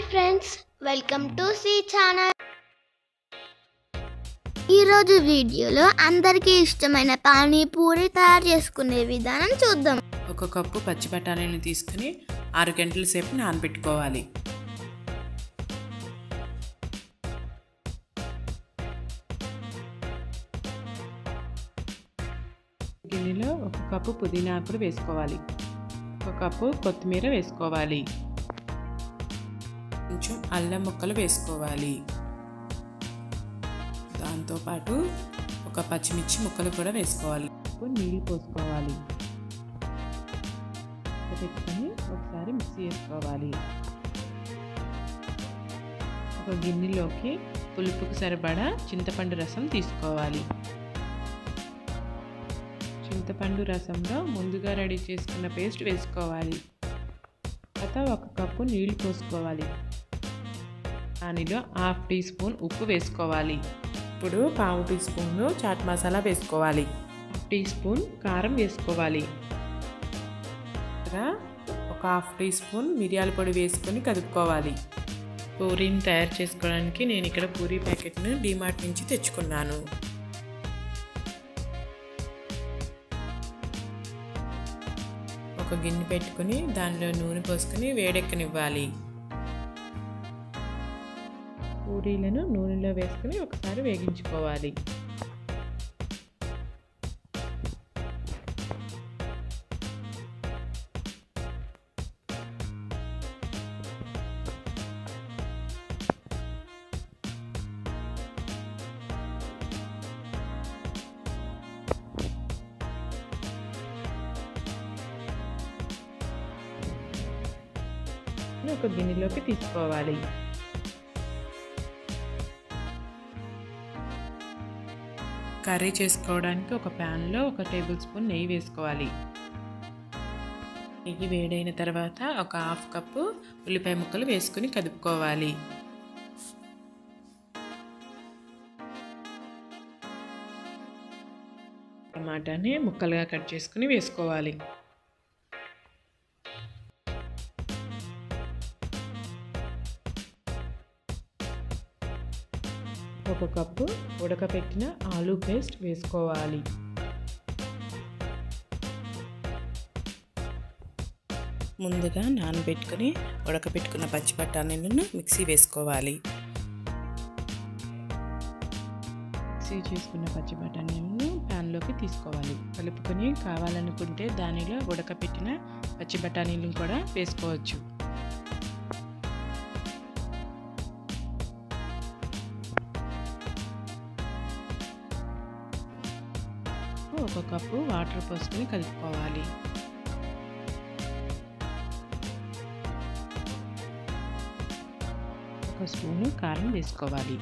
friends welcome to C channel ఈరోజు వీడియోలో అందరికీ ఇష్టమైన పానీపూరి తయారు చేసుకునే విధానం చూద్దాం ఒక కప్పు పచ్చి బఠానీని తీసుకుని ఆరు గంటల సేపు నానబెట్టుకోవాలి గిన్నెలో ఒక కప్పు పుదీనా ఆకులు వేసుకోవాలి ఒక కప్పు కొత్తిమీర వేసుకోవాలి కొంచెం అల్లం ముక్కలు వేసుకోవాలి దాంతోపాటు ఒక పచ్చిమిర్చి ముక్కలు కూడా వేసుకోవాలి నీళ్ళు పోసుకోవాలి పెట్టుకొని ఒకసారి మిక్సీ చేసుకోవాలి ఒక గిన్నెలోకి పులుపుకు సరిపడా చింతపండు రసం తీసుకోవాలి చింతపండు రసంలో ముందుగా రెడీ చేసుకున్న పేస్ట్ వేసుకోవాలి తర్వాత ఒక కప్పు నీళ్లు పోసుకోవాలి దానిలో హాఫ్ టీ స్పూన్ ఉప్పు వేసుకోవాలి ఇప్పుడు పావు టీ స్పూన్ చాట్ మసాలా వేసుకోవాలి టీ స్పూన్ కారం వేసుకోవాలి ఒక హాఫ్ టీ స్పూన్ మిరియాల పొడి వేసుకొని కదుపుకోవాలి పూరీని తయారు చేసుకోవడానికి నేను ఇక్కడ పూరీ ప్యాకెట్ను డిమార్ట్ నుంచి తెచ్చుకున్నాను ఒక గిన్నె పెట్టుకుని దానిలో నూనె పోసుకొని వేడెక్కనివ్వాలి పూరీలను నూనెలో వేసుకుని ఒకసారి వేగించుకోవాలి ఒక గిన్నెలోకి తీసుకోవాలి కర్రీ చేసుకోవడానికి ఒక ప్యాన్లో ఒక టేబుల్ స్పూన్ నెయ్యి వేసుకోవాలి నెయ్యి వేడైన తర్వాత ఒక హాఫ్ కప్పు ఉల్లిపాయ ముక్కలు వేసుకుని కదుపుకోవాలి టమాటాని ముక్కలుగా కట్ చేసుకుని వేసుకోవాలి ఒక కప్పు ఉడకపెట్టిన ఆలూ పేస్ట్ వేసుకోవాలి ముందుగా నానబెట్టుకుని ఉడకపెట్టుకున్న పచ్చి బఠానీలను మిక్సీ వేసుకోవాలి మిక్సీ చేసుకున్న పచ్చి బఠానీలను ప్యాన్లోకి తీసుకోవాలి కలుపుకొని కావాలనుకుంటే దానిలో ఉడకపెట్టిన పచ్చి బఠానీలను కూడా వేసుకోవచ్చు ఒక కప్పు వాటర్ పోసుకొని కలుపుకోవాలి ఒక స్పూను కారం వేసుకోవాలి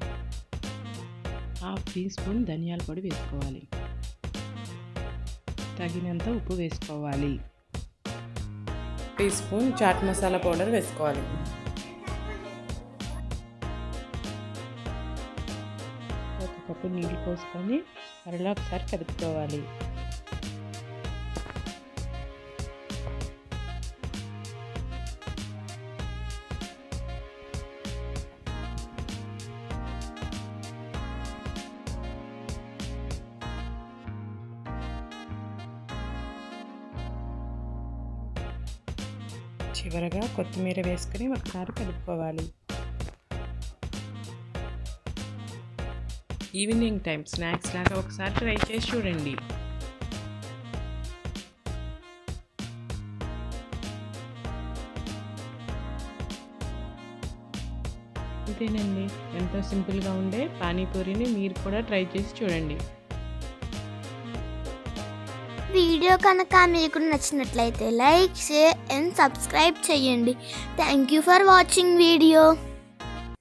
హాఫ్ టీ స్పూన్ ధనియాల పొడి వేసుకోవాలి తగినంత ఉప్పు వేసుకోవాలి teaspoon chaat masala powder వేసుకోవాలి ఒక కప్పు నీళ్ళు పోసుకొని మరలా ఒకసారి కలుపుకోవాలి చివరగా కొత్తిమీర వేసుకుని ఒకసారి కలుపుకోవాలి ఈవినింగ్ టైం స్నాక్స్ లాగా ఒకసారి ట్రై చేసి చూడండి అంతేనండి ఎంతో సింపుల్గా ఉండే పానీపూరిని మీరు కూడా ట్రై చేసి చూడండి వీడియో కనుక మీకు నచ్చినట్లయితే లైక్ షేర్ అండ్ సబ్స్క్రైబ్ చేయండి thank you for watching video